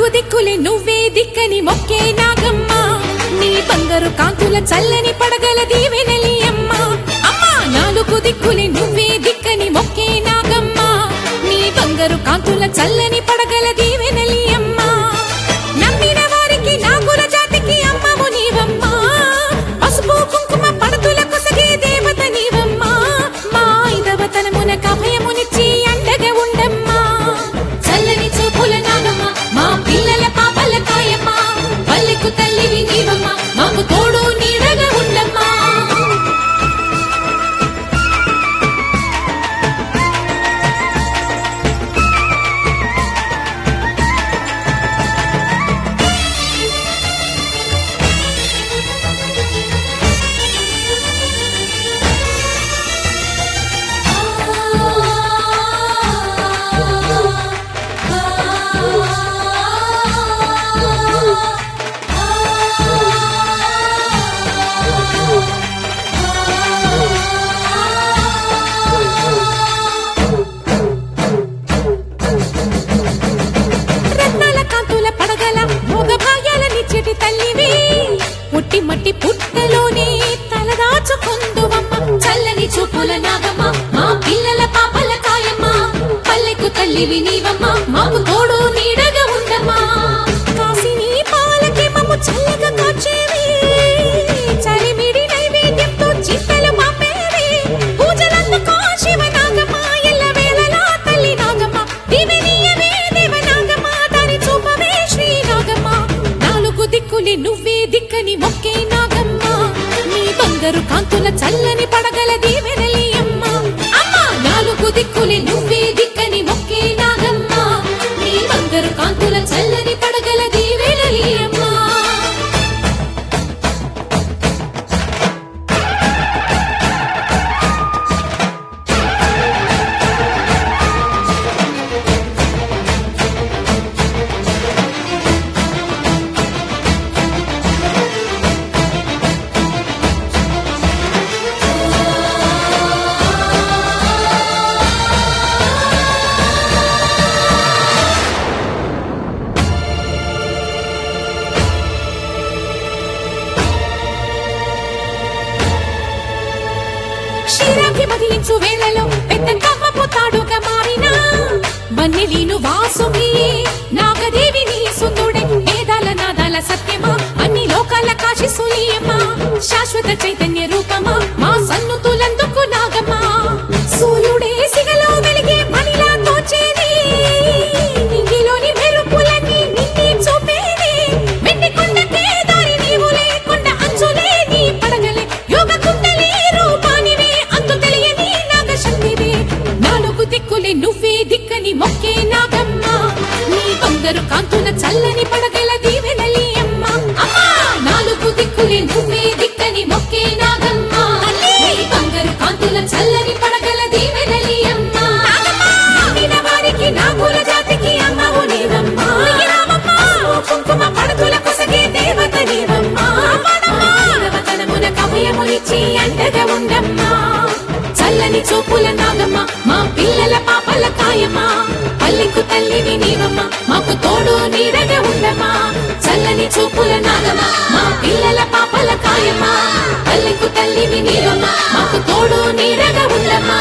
నాలుగు దిక్కులే నువ్వే దిక్కని మొక్కే నాగమ్మ నీ బంగారు కాంతుల చల్లని పడగల దీవెనలి అమ్మ అమ్మా నాలుగు దిక్కులే నువ్వే దిక్కని మొక్కే నాగమ్మ నీ బంగారు కాంతుల చల్లని పడగల దీవెనలి అమ్మ నమ్మిన వారికి నాగుల జాతికి అమ్మవు నీవమ్మ పసుపు కుంకుమ పడతుల కొసగే దేవత నీవమ్మ మా ఐదవతనమున కభయమునిచ్చి అండగా ఉండమ్మా చల్లని చూపుల నాగమ్మ మా పిల్లల పాపల కాయమ్మ పల్లెకు తల్లివి నీవమ్మ మాకు తోడు నీడగా ఉండమ్మా రత్నాల కాంతుల పడగల భోగ భాగ్యాల నిచ్చటి తల్లివి పుట్టి మట్టి పుట్టలోనే తలదాచుకుందువమ్మ చల్లని చూపుల నాగమ్మ మా పిల్లల పాపల కాయమ్మ పల్లెకు తల్లివి నీవమ్మ మాకు తోడు నీడగా ఉండమ్మా కాసిని పాలకి మమ్ము చల్లగా కాచేవి చలిమిడి నైవేద్యంతో చిత్తలు మాపేవి పూజలందుకో శివ నాగమ్మ ఎల్ల వేళలా తల్లి నాగమ్మ దివినీయవే దేవ నాగమ్మ దాని చూపవే శ్రీ నాగమ్మ నాలుగు దిక్కులే నువ్వే దిక్కని మొక్కే నాగమ్మ నీ బంగారు కాంతుల చల్లని పడగల దీవెనలి అమ్మ అమ్మ నాలుగు దిక్కులే నువ్వే దిక్కని మొక్కే నాగమ్మ నీ బంగారు కాంతుల చల్లని పడగల దీవెనలి అమ్మ క్షీరాబ్ది మదిలించు వేళలో పెద్ద కవ్వపు తాడుగా మారిన వన్నెలీను వాసుకి నాగదేవి నీ సుందుడే వేదాల నాదాల సత్యమా అన్ని లోకాల కాశి సులీయమా శాశ్వత చైతన్య రూపమా మా సన్నుతులందుకు నాగమా సూర్యుడే సిగలో వెలిగే మణిలా తోచేది నింగిలోని మెరుపులన్నీ నిన్నే చూపేది వెండి కొండకే దారి నీవు లేకుండా అంచులే నీ పడగలే యోగ కుండలి రూపానివే అంతు తెలియని నాగశక్తివే నాలుగు దిక్కులే నువ్వే దిక్కని మొక్కే నాగమ్మ నీ బంగారు కాంతుల చల్లని పడగల దీవెనలి అమ్మ అమ్మా నాలుగు దిక్కులే నువ్వే దిక్కని మొక్కే నాగమ్మ నీ బంగారు కాంతుల చల్లని పడగల దీవెనలి అమ్మ నమ్మిన వారికి నాగుల జాతికి అమ్మవు నీవమ్మ కుంకుమ పడతుల కొసగే దేవత నీవమ్మ దేవతనమున కభయమునిచ్చి అండగా ఉండమ్మా చల్లని చూపుల నాగమ్మ మా పిల్లల పాపల కాయమ్మ పల్లెకు తల్లివి నీవమ్మ మాకు తోడు నీడగా ఉండమ్మా చల్లని చూపుల నాగమ్మ మా పిల్లల పాపల కాయమ్మ పల్లెకు తల్లివి నీవమ్మ మాకు తోడు నీడగా ఉండమ్మా